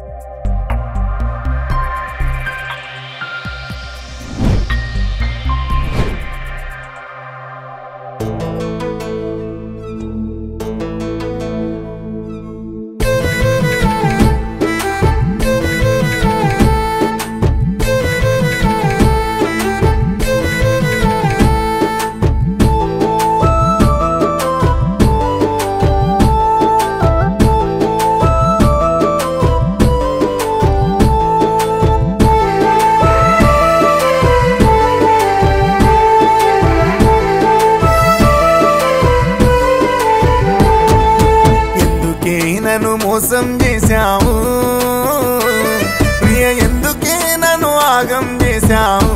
ఎందుకే నన్ను మోసం చేశావు ప్రియ ఎందుకే నన్ను ఆగం చేశావు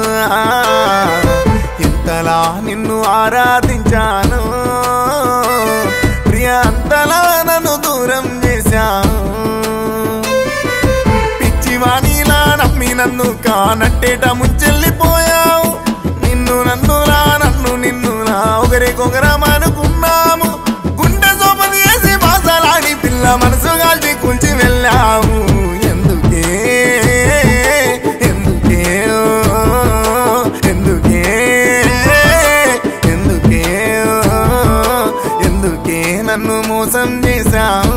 ఇంతలా నిన్ను ఆరాధించాను ప్రియ అంతలా నన్ను దూరం చేశావు పిచ్చివాణిలా నమ్మి నన్ను కానట్టేట ముంచెల్లిపోయావు నిన్ను నన్నులా నన్ను నిన్నులా ఒకరికొకరం అనుకున్నాము గుండె సోపది వేసి బాసలాడి పిల్ల మనసు కాల్చి కూల్చి వెళ్ళావు ఎందుకే ఎందుకే ఓ, ఎందుకే ఎందుకే ఓ, ఎందుకే నన్ను మోసం చేశావు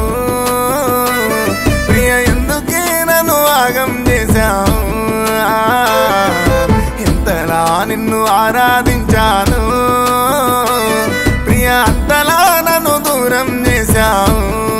ప్రియ ఎందుకే నన్ను ఆగం చేశావు ఇంతలా నిన్ను ఆరాధించాను ప్రియ అంతలా నన్ను దూరం చేశావు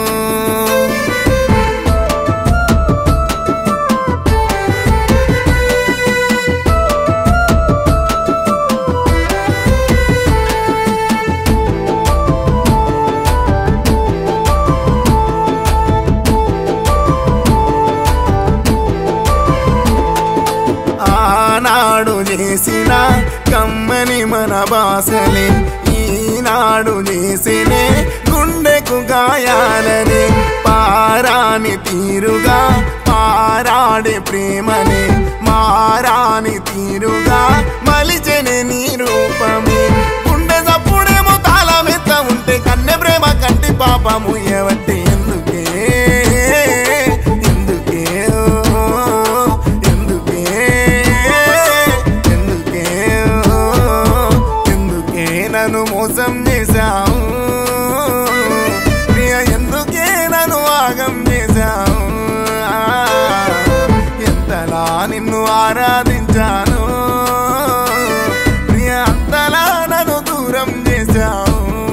ఆనాడు చేసిన కమ్మని మన బాసలే ఈనాడు చేసినే గుండెకు గాయాలనే పారాని తీరుగా పారాడే ప్రేమనే మారాని తీరుగా మలిచెనే నీ రూపమే గుండె చప్పుడేమో తాళమెత్త ఉంటే కన్నె ప్రేమ కంటి పాపము ఎవట్టి ఎందుకే ఎందుకే ఓ, ఎందుకే ఎందుకే ఓ, ఎందుకే నన్ను మోసం చేశావు ప్రియ ఎందుకే నన్ను ఆగం చేశావు ఎంతలా నిన్ను ఆరాధించాను ప్రియ అంతలా నన్ను దూరం చేశావు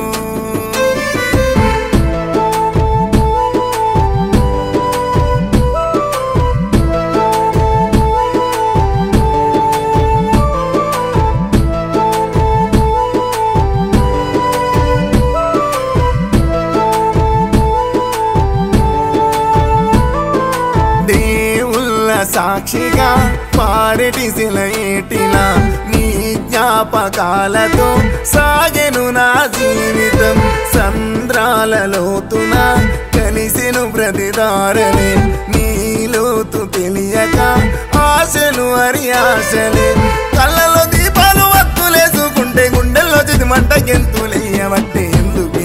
దేవుళ్ళ సాక్షిగా పారెటి శిలయేటిలా నీ జ్ఞాపకాలతో సాగెను నా జీవితం సంద్రాల లోతున కలిసెను ప్రతిదారలే నీ లోతు తెలియక ఆశలు అరి ఆశలే కళ్ళలో దీపాలు వత్తులేసుకుంటే గుండెల్లో చిది మంట గెంతులేయబట్టే ఎందుకే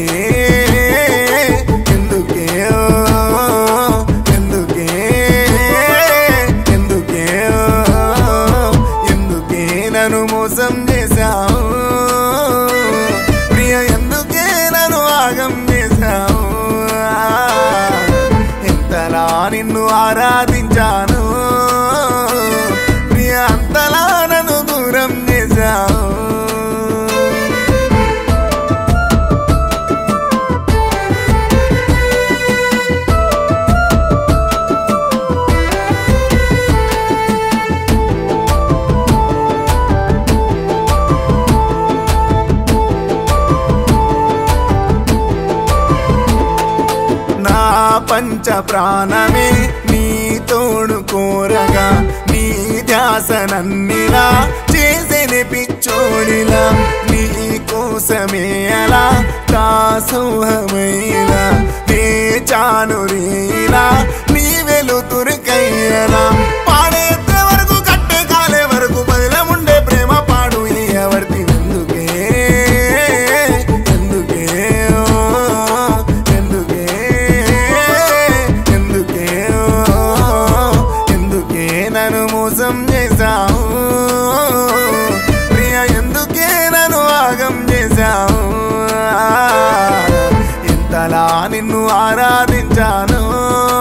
ఎందుకే ఓ, ఎందుకే ఎందుకే ఓ, ఎందుకే నన్ను మోసం చేశావు ప్రియ ఎందుకే నన్ను ఆగం చేశావు ఎంతలా నిన్ను ఆరాధించాను ప్రియ అంతలా నన్ను దూరం చేశావు నా పంచ ప్రాణమే నీ తోడు కోరగా నీ ధ్యాసనన్నిలా చేసేది పిచ్చోడిలా నీ కోసమే అలా దాసోహమైలా వేచాను రేలా నీ వెలుతురుకయ్యలా పాడేస్తే వరకు కట్టే కాలే వరకు బదిలముండే ప్రేమ పాడు ఎవరిది ఎందుకే ఎందుకే ఓ, ఎందుకే ఎందుకే ఓ, మోసం చేశావు ప్రియ ఎందుకే నన్ను ఆగం చేశావు ఎంతలా నిన్ను ఆరాధించాను